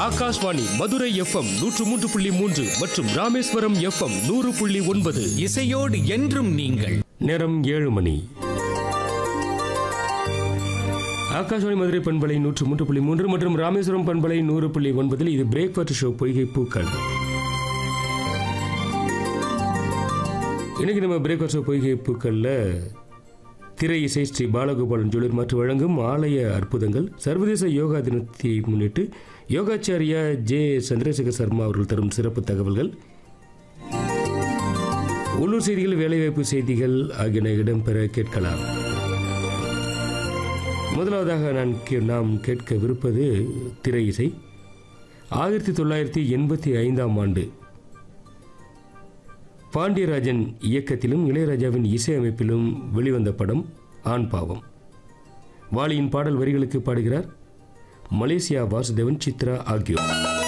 Akashvani Madurai FM நூற்று மூன்று புள்ளி மூன்று மற்றும் ராமேஸ்வரம் எஃப்எம் நூறு புள்ளி ஒன்பது இசையோடு என்றும் நீங்கள் நேரம் ஏழு மணி ஆகாஷ்வாணி மதுரை பண்பலை நூற்று மூன்று புள்ளி மூன்று மற்றும் ராமேஸ்வரம் பண்பலை நூறு புள்ளி ஒன்பதில் இது பிரேக்ஃபாஸ்ட் ஷோ பொய்கை பூக்கள் இன்னைக்கு நம்ம பிரேக்ஃபாஸ்ட் ஷோ பொய்கை பூக்களில் திரை இசை ஸ்ரீ பாலகோபாலன் ஜுவல்லர் மற்றும் வழங்கும் ஆலய அற்புதங்கள் சர்வதேச யோகா தினத்தை முன்னிட்டு யோகாச்சாரியா ஜே சந்திரசேகர் சர்மா அவர்கள் தரும் சிறப்பு தகவல்கள் உள்ளூர் செய்திகள் வேலைவாய்ப்பு செய்திகள் ஆகியன இடம்பெற கேட்கலாம் முதலாவதாக நான் கே- நாம் கேட்கவிருப்பது திரை இசை ஆயிரத்தி தொள்ளாயிரத்தி எண்பத்தி ஐந்தாம் ஆண்டு பாண்டியராஜன் இயக்கத்திலும் இளையராஜாவின் இசையமைப்பிலும் வெளிவந்த படம் ஆண் பாவம் வாலியின் பாடல் வரிகளுக்கு பாடுகிறார் மலேசியா வாசுதேவன் சித்ரா ஆகியோர்